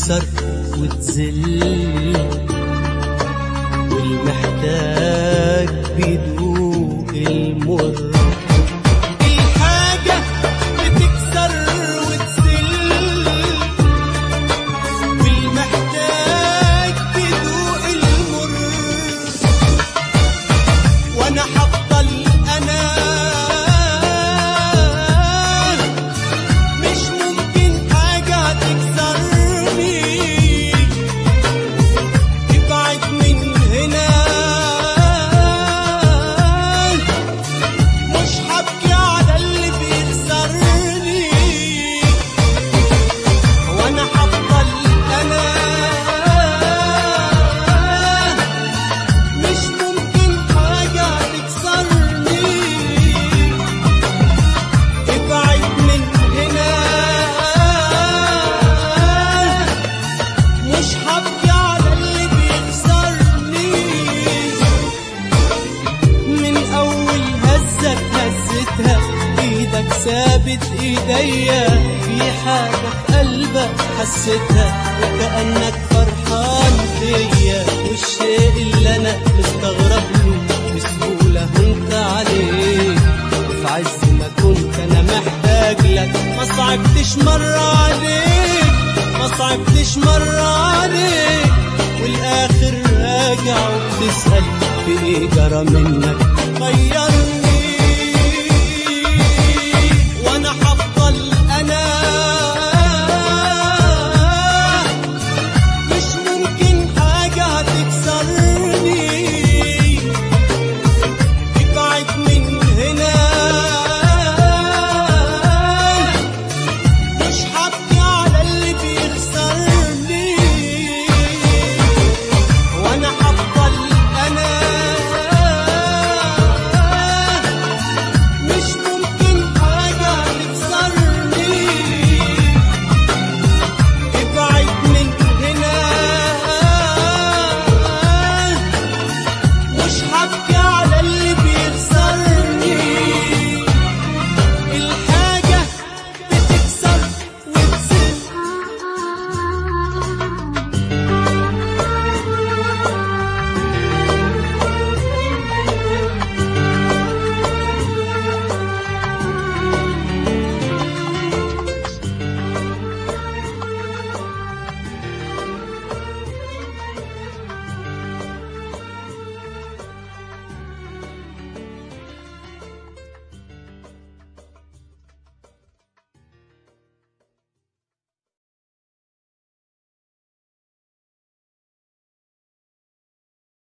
بتكسر وتذل والمحتاج بيدوق المر الحاجة بتكسر وتذل والمحتاج بيدوق المر وانا حفضل انا مش ممكن حاجة تكسرني ابعد من هنا مش هبكي على اللي بيكسرني وانا هفضل انا مش ممكن حاجة تكسرني ابعد من هنا مش هبكي على اللي بيكسرني من اول هزة هزتها ايدك سابت ايديا في حاجة في قلبك حسيتها وكأنك فرحان فيا والشيء اللي انا مستغرب له بسهولة هنت عليك وفي عز ما كنت انا محتاج لك ما صعبتش مرة عليك ما صعبتش مرة عليك والاخر راجع وبتسأل في ايه جرى منك غيرني